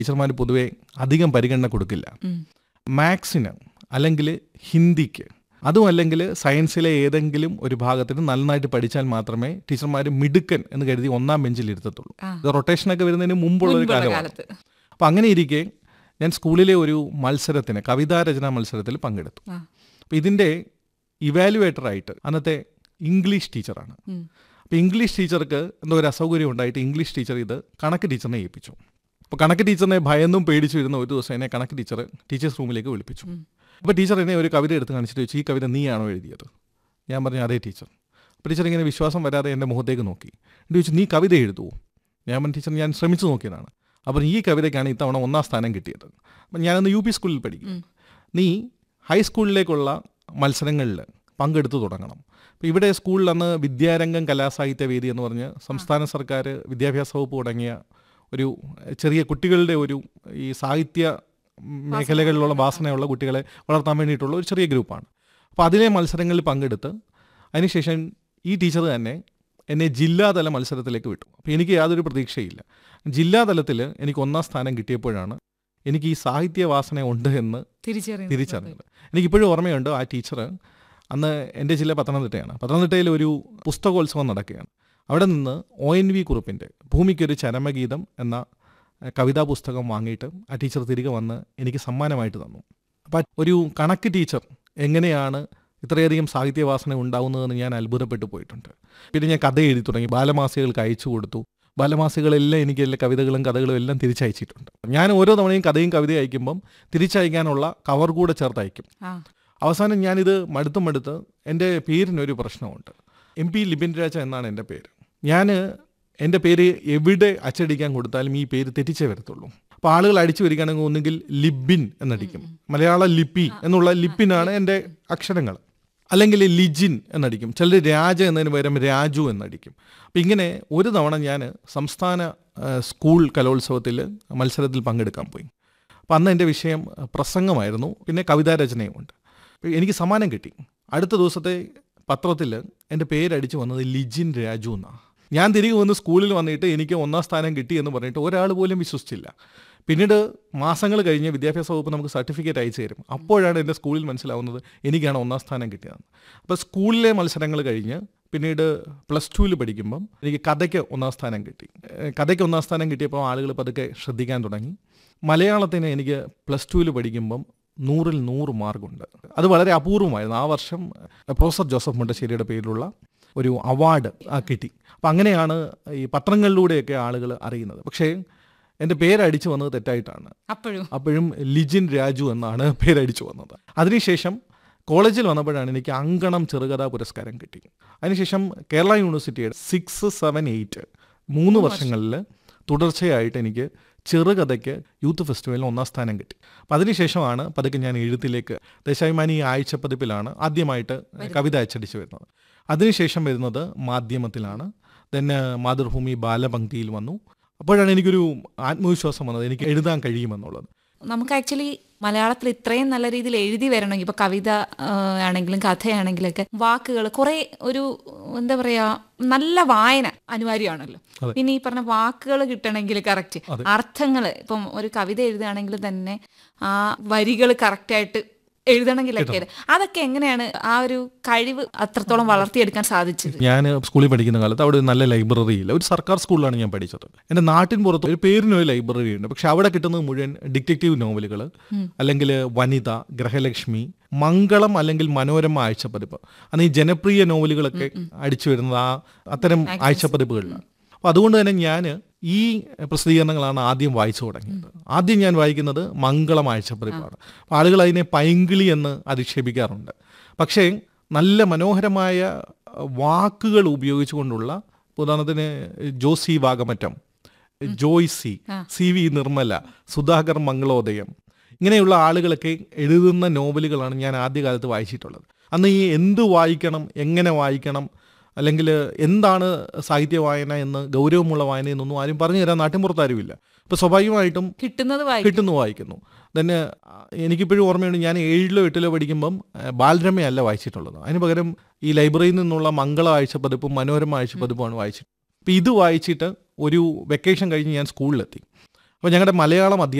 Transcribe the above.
ടീച്ചർമാർ പൊതുവെ അധികം പരിഗണന കൊടുക്കില്ല മാത്സിന് അല്ലെങ്കിൽ ഹിന്ദിക്ക് അതും അല്ലെങ്കിൽ സയൻസിലെ ഏതെങ്കിലും ഒരു ഭാഗത്തിന് നന്നായിട്ട് പഠിച്ചാൽ മാത്രമേ ടീച്ചർമാർ മിടുക്കൻ എന്ന് കരുതി ഒന്നാം ബെഞ്ചിൽ ഇരുത്തത്തുള്ളൂ ആ. ഇത് റൊട്ടേഷനൊക്കെ വരുന്നതിന് മുമ്പുള്ള ഒരു മുൻപുള്ള കാലമാണ് കാലത്ത് അപ്പം അങ്ങനെ ഇരിക്കെ ഞാൻ സ്കൂളിലെ ഒരു മത്സരത്തിന് കവിതാരചനാ മത്സരത്തിൽ പങ്കെടുത്തു ആ. അപ്പം ഇതിൻ്റെ ഇവാലുവേറ്ററായിട്ട് അന്നത്തെ ഇംഗ്ലീഷ് ടീച്ചറാണ് ഉം. അപ്പോൾ ഇംഗ്ലീഷ് ടീച്ചർക്ക് എന്തോ ഒരു അസൗകര്യം ഉണ്ടായിട്ട് ഇംഗ്ലീഷ് ടീച്ചർ ഇത് കണക്ക് ടീച്ചറിനെ ഏൽപ്പിച്ചു അപ്പോൾ കണക്ക് ടീച്ചറിനെ ഭയന്നും പേടിച്ചു ഇരുന്ന ഒരു ദിവസം എന്നെ കണക്ക് ടീച്ചർ ടീച്ചേഴ്സ് റൂമിലേക്ക് വിളിപ്പിച്ചു ഉം. അപ്പോൾ അപ്പോൾ ടീച്ചർ എന്നെ ഒരു കവിത എടുത്ത് കാണിച്ചിട്ട് ചോദിച്ചു ഈ കവിത നീയാണോ എഴുതിയത് ഞാൻ പറഞ്ഞു അതേ ടീച്ചർ അപ്പോൾ ടീച്ചർ ഇങ്ങനെ വിശ്വാസം വരാതെ എൻ്റെ മുഖത്തേക്ക് നോക്കി എന്നിട്ട് ചോദിച്ചു നീ കവിത എഴുതുമോ ഞാൻ പറഞ്ഞു ടീച്ചർ ഞാൻ ശ്രമിച്ചു നോക്കിയതാണ് അപ്പോൾ ഈ കവിതയ്ക്കാണ് ഇത്തവണ ഒന്നാം സ്ഥാനം കിട്ടിയത് അപ്പം ഞാനന്ന് യു പി സ്കൂളിൽ പഠിക്കും ഉം. നീ ഹൈസ്കൂളിലേക്കുള്ള മത്സരങ്ങളിൽ പങ്കെടുത്തു തുടങ്ങണം അപ്പോൾ ഇവിടെ സ്കൂളിൽ അന്ന് വിദ്യാരംഗം കലാസാഹിത്യ വേദി എന്ന് പറഞ്ഞ് സംസ്ഥാന സർക്കാർ വിദ്യാഭ്യാസ വകുപ്പ് തുടങ്ങിയ ഒരു ചെറിയ കുട്ടികളുടെ ഒരു ഈ സാഹിത്യ മേഖലകളിലുള്ള വാസനയുള്ള കുട്ടികളെ വളർത്താൻ വേണ്ടിയിട്ടുള്ള ഒരു ചെറിയ ഗ്രൂപ്പാണ് അപ്പോൾ അതിലെ മത്സരങ്ങളിൽ പങ്കെടുത്ത് അതിനുശേഷം ഈ ടീച്ചർ തന്നെ എന്നെ ജില്ലാതല മത്സരത്തിലേക്ക് വിട്ടു അപ്പോൾ എനിക്ക് യാതൊരു പ്രതീക്ഷയില്ല ജില്ലാതലത്തിൽ എനിക്ക് ഒന്നാം സ്ഥാനം കിട്ടിയപ്പോഴാണ് എനിക്ക് ഈ സാഹിത്യ വാസന ഉണ്ട് എന്ന് തിരിച്ചറിയുന്നത് തിരിച്ചറിഞ്ഞത് എനിക്കിപ്പോഴും ഓർമ്മയുണ്ട് ആ ടീച്ചർ അന്ന് എൻ്റെ ജില്ല പത്തനംതിട്ടയാണ് പത്തനംതിട്ടയിൽ ഒരു പുസ്തകോത്സവം നടക്കുകയാണ് അവിടെ നിന്ന് ഒ എൻ വി കുറുപ്പിൻ്റെ ഭൂമിക്കൊരു ചരമഗീതം എന്ന എഹ്, കവിതാ പുസ്തകം വാങ്ങിയിട്ട് ആ ടീച്ചർ തിരികെ വന്ന് എനിക്ക് സമ്മാനമായിട്ട് തന്നു അപ്പം ഒരു കണക്ക് ടീച്ചർ എങ്ങനെയാണ് ഇത്രയധികം സാഹിത്യവാസന ഉണ്ടാവുന്നതെന്ന് ഞാൻ അത്ഭുതപ്പെട്ടു പോയിട്ടുണ്ട് പിന്നെ ഞാൻ കഥ എഴുതി തുടങ്ങി ബാലമാസികൾക്ക് അയച്ചു കൊടുത്തു ബാലമാസികളെല്ലാം എനിക്ക് എല്ലാ കവിതകളും കഥകളും എല്ലാം തിരിച്ചയച്ചിട്ടുണ്ട് ഞാൻ ഓരോ തവണയും കഥയും കവിതയും അയക്കുമ്പം തിരിച്ചയക്കാനുള്ള കവർ കൂടെ ചേർത്ത് അയക്കും ആ അവസാനം ഞാനിത് മടുത്തും മടുത്ത് എൻ്റെ പേരിനൊരു പ്രശ്നമുണ്ട് എം പി ലിബിൻ രാജ എന്നാണ് എൻ്റെ പേര് ഞാൻ എൻ്റെ പേര് എവിടെ അച്ചടിക്കാൻ കൊടുത്താലും ഈ പേര് തെറ്റിച്ചേ വരത്തുള്ളൂ അപ്പോൾ ആളുകൾ അടിച്ചു വരികയാണെങ്കിൽ ഒന്നുകിൽ ലിബിൻ എന്നടിക്കും മലയാള ലിപി എന്നുള്ള ലിപ്പിനാണ് എൻ്റെ അക്ഷരങ്ങൾ അല്ലെങ്കിൽ ലിജിൻ എന്നടിക്കും ചിലർ രാജ എന്നതിന് പകരം രാജു എന്നടിക്കും അപ്പം ഇങ്ങനെ ഒരു തവണ ഞാൻ സംസ്ഥാന ആ, സ്കൂൾ കലോത്സവത്തിൽ മത്സരത്തിൽ പങ്കെടുക്കാൻ പോയി അപ്പം അന്ന് എൻ്റെ വിഷയം ആ, പ്രസംഗമായിരുന്നു പിന്നെ കവിതാരചനയുമുണ്ട് അപ്പോൾ എനിക്ക് സമ്മാനം കിട്ടി അടുത്ത ദിവസത്തെ പത്രത്തിൽ എൻ്റെ പേരടിച്ച് വന്നത് ലിജിൻ രാജു എന്നാണ് ഞാൻ തിരികെ വന്ന് സ്കൂളിൽ വന്നിട്ട് എനിക്ക് ഒന്നാം സ്ഥാനം കിട്ടി എന്ന് പറഞ്ഞിട്ട് ഒരാൾ പോലും വിശ്വസിച്ചില്ല പിന്നീട് മാസങ്ങൾ കഴിഞ്ഞ് വിദ്യാഭ്യാസ വകുപ്പ് നമുക്ക് സർട്ടിഫിക്കറ്റ് അയച്ചു തരും അപ്പോഴാണ് എൻ്റെ സ്കൂളിൽ മനസ്സിലാവുന്നത് എനിക്കാണ് ഒന്നാം സ്ഥാനം കിട്ടിയതെന്ന് അപ്പോൾ സ്കൂളിലെ മത്സരങ്ങൾ കഴിഞ്ഞ് പിന്നീട് പ്ലസ് ടുവിൽ പഠിക്കുമ്പം എനിക്ക് കഥയ്ക്ക് ഒന്നാം സ്ഥാനം കിട്ടി ഏഹ് കഥയ്ക്ക് ഒന്നാം സ്ഥാനം കിട്ടിയപ്പോൾ ആളുകൾ പതുക്കെ ശ്രദ്ധിക്കാൻ തുടങ്ങി മലയാളത്തിന് എനിക്ക് പ്ലസ് ടുവിൽ പഠിക്കുമ്പം നൂറിൽ നൂറ് മാർക്കുണ്ട് അത് വളരെ അപൂർവമായിരുന്നു ആ വർഷം പ്രൊഫസർ ജോസഫ് മുണ്ടശ്ശേരിയുടെ പേരിലുള്ള ഒരു അവാർഡ് ആ കിട്ടി അപ്പം അങ്ങനെയാണ് ഈ പത്രങ്ങളിലൂടെയൊക്കെ ആളുകൾ അറിയുന്നത് പക്ഷേ എൻ്റെ പേരടിച്ചു വന്നത് തെറ്റായിട്ടാണ് അപ്പോഴും അപ്പോഴും ലിജിൻ രാജു എന്നാണ് പേരടിച്ചു വന്നത് അതിനുശേഷം കോളേജിൽ വന്നപ്പോഴാണ് എനിക്ക് അങ്കണം ചെറുകഥാ പുരസ്കാരം കിട്ടി അതിനുശേഷം കേരള യൂണിവേഴ്സിറ്റിയുടെ സിക്സ് സെവൻ എയ്റ്റ് മൂന്ന് വർഷങ്ങളിൽ തുടർച്ചയായിട്ട് എനിക്ക് ചെറുകഥയ്ക്ക് യൂത്ത് ഫെസ്റ്റിവലിന് ഒന്നാം സ്ഥാനം കിട്ടി അപ്പം അതിനുശേഷമാണ് പതുക്കെ ഞാൻ എഴുത്തിലേക്ക് ദേശാഭിമാനി ആഴ്ചപ്പതിപ്പിലാണ് ആദ്യമായിട്ട് കവിത അച്ചടിച്ച് വരുന്നത് അതിനുശേഷം വരുന്നത് മാധ്യമത്തിലാണ് ദെൻ മാതൃഭൂമി ബാലപംക്തിയിൽ വന്നു അപ്പോഴാണ് എനിക്കൊരു ആത്മവിശ്വാസം വന്നത് എനിക്ക് എഴുതാൻ കഴിയുമെന്നുള്ളത് നമുക്ക് ആക്ച്വലി മലയാളത്തിൽ ഇത്രയും നല്ല രീതിയിൽ എഴുതി വരണമെങ്കിൽ ഇപ്പൊ കവിത ആ, ആണെങ്കിലും കഥയാണെങ്കിലൊക്കെ വാക്കുകൾ കുറെ ഒരു എന്താ പറയാ നല്ല വായന അനിവാര്യമാണല്ലോ അതെ. പിന്നെ ഈ പറഞ്ഞ വാക്കുകൾ കിട്ടണമെങ്കിൽ കറക്റ്റ് അർത്ഥങ്ങൾ ഇപ്പം ഒരു കവിത എഴുതുകയാണെങ്കിൽ തന്നെ ആ വരികൾ കറക്റ്റായിട്ട് എഴുതണമെങ്കിലൊക്കെ അതൊക്കെ എങ്ങനെയാണ് ആ ഒരു കഴിവ് അത്രത്തോളം വളർത്തിയെടുക്കാൻ സാധിച്ചത് ഞാൻ സ്കൂളിൽ പഠിക്കുന്ന കാലത്ത് അവിടെ ഒരു നല്ല ലൈബ്രറി ഇല്ല ഒരു സർക്കാർ സ്കൂളിലാണ് ഞാൻ പഠിച്ചത് എൻ്റെ നാട്ടിൻ പുറത്ത് ഒരു പേരിനൊരു ലൈബ്രറി ഉണ്ട് പക്ഷെ അവിടെ കിട്ടുന്നത് മുഴുവൻ ഡിറ്റക്റ്റീവ് നോവലുകൾ അല്ലെങ്കിൽ വനിത ഗ്രഹലക്ഷ്മി മംഗളം അല്ലെങ്കിൽ മനോരമ ആഴ്ചപ്പതിപ്പ് അന്ന് ഈ ജനപ്രിയ നോവലുകളൊക്കെ അടിച്ചു വരുന്നത് ആ അത്തരം ആഴ്ചപ്പതിപ്പുകളിലാണ് അപ്പോൾ അതുകൊണ്ട് തന്നെ ഞാൻ ഈ പ്രസിദ്ധീകരണങ്ങളാണ് ആദ്യം വായിച്ചു തുടങ്ങിയത് ആദ്യം ഞാൻ വായിക്കുന്നത് മംഗളം ആഴ്ചപ്പതിപ്പാണ് അപ്പോൾ ആളുകൾ അതിനെ പൈങ്കിളി എന്ന് അധിക്ഷേപിക്കാറുണ്ട് പക്ഷേ നല്ല മനോഹരമായ അഹ്, വാക്കുകൾ ഉപയോഗിച്ചുകൊണ്ടുള്ള ഉദാഹരണത്തിന് ജോസി വാഗമറ്റം ജോയ്സി സി വി നിർമ്മല സുധാകർ മംഗളോദയം ഇങ്ങനെയുള്ള ആളുകളൊക്കെ എഴുതുന്ന നോവലുകളാണ് ഞാൻ ആദ്യകാലത്ത് വായിച്ചിട്ടുള്ളത് അന്ന് ഈ എന്ത് വായിക്കണം എങ്ങനെ വായിക്കണം അല്ലെങ്കിൽ എന്താണ് സാഹിത്യ വായന എന്ന് ഗൗരവമുള്ള വായന എന്നൊന്നും ആരും പറഞ്ഞു തരാൻ നാട്ടിൻപുറത്ത് ആരുമില്ല അപ്പോൾ സ്വാഭാവികമായിട്ടും കിട്ടുന്നത് വായിക്കും കിട്ടുന്നു വായിക്കുന്നു തന്നെ ആ, എനിക്കിപ്പോഴും ഓർമ്മയുണ്ട് ഞാൻ ഏഴിലോ എട്ടിലോ പഠിക്കുമ്പം ആ, ബാലരമയല്ല വായിച്ചിട്ടുള്ളത് അതിന് പകരം ഈ ലൈബ്രറിയിൽ നിന്നുള്ള മംഗള ആഴ്ചപ്പതിപ്പും മനോരമ ആഴ്ചപ്പതിപ്പുമാണ് വായിച്ചത് അപ്പം ഇത് വായിച്ചിട്ട് ഒരു വെക്കേഷൻ കഴിഞ്ഞ് ഞാൻ സ്കൂളിലെത്തി അപ്പോൾ ഞങ്ങളുടെ മലയാളം